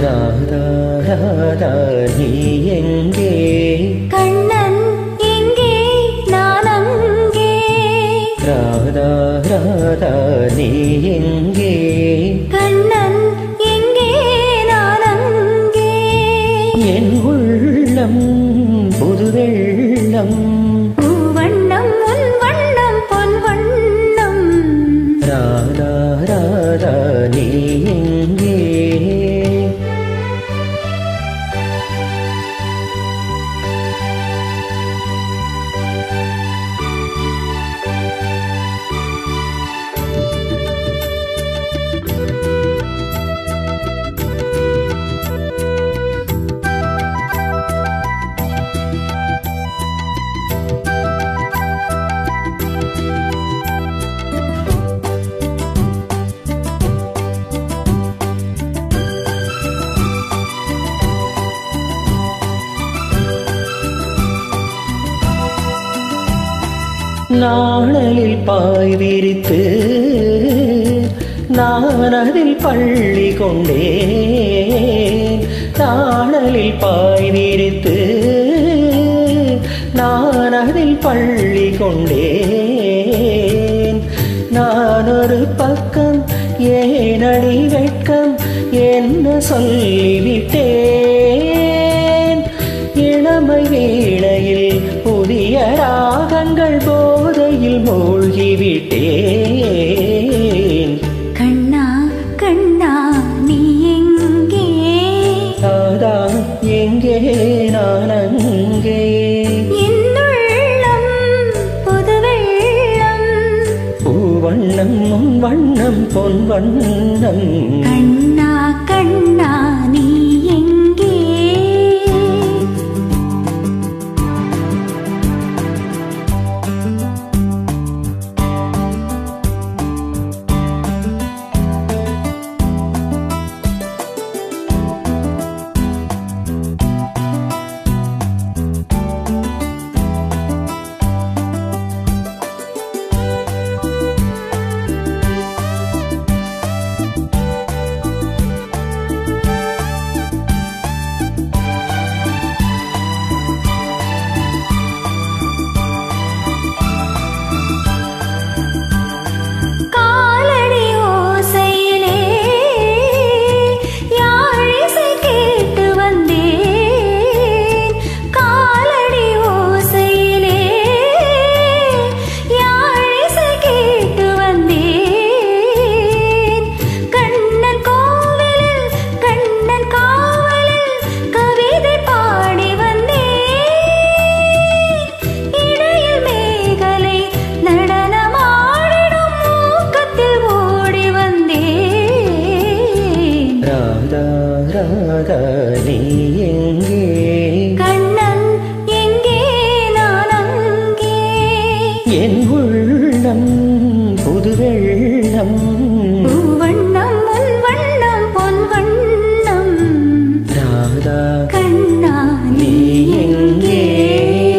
ராதா ராதா நீ எங்கே கண்ணன் எங்கே நான் அங்கே ராதா ராதா நீ எங்கே கண்ணன் எங்கே நான் அங்கே என் உள்ளம் புது வெள்ளம் பூவண்ணம் உன் வண்ணம் பொன் வண்ணம் ராதா ராதா நீ எங்கே நாணலில் பாய் விரித்து நான் அதில் பள்ளி கொண்டேன் நாணலில் பாய் விரித்து நான் அதில் பள்ளி கொண்டேன் நான் ஒரு பக்கம் ஏனடி வெட்கம் என்ன சொல்லிவிட்டேன் இளமை வேளையில் புதிய ராகங்கள் போதையில் மூழ்கிவிட்டேன் கண்ணா கண்ணா நீ எங்கே ராதா எங்கே நான் அங்கே என்னுள்ளம் புது வெள்ளம் பூவண்ணம் உன் வண்ணம் பொன் வண்ணம் கண்ணா கண்ணா நீ எங்கே காலடி ஓசையிலே யாழிசை கேட்டு வந்தேன் காலடி ஓசையிலே யாழிசை கேட்டு வந்தேன் கண்ணன் கோவிலில் கண்ணன் காவலில் கவிதை பாடி வந்தேன் இடையில் மேகலை நடனமாடிடும் மூக்கத்தில் ஓடி வந்தேன் ராதா ராதா நீ எங்கே கண்ணன் எங்கே நான் அங்கே என் உள்ளம் புது வெள்ளம் பூவண்ணம் உன் வண்ணம் பொன் வண்ணம் ராதா கண்ணா நீ நீ எங்கே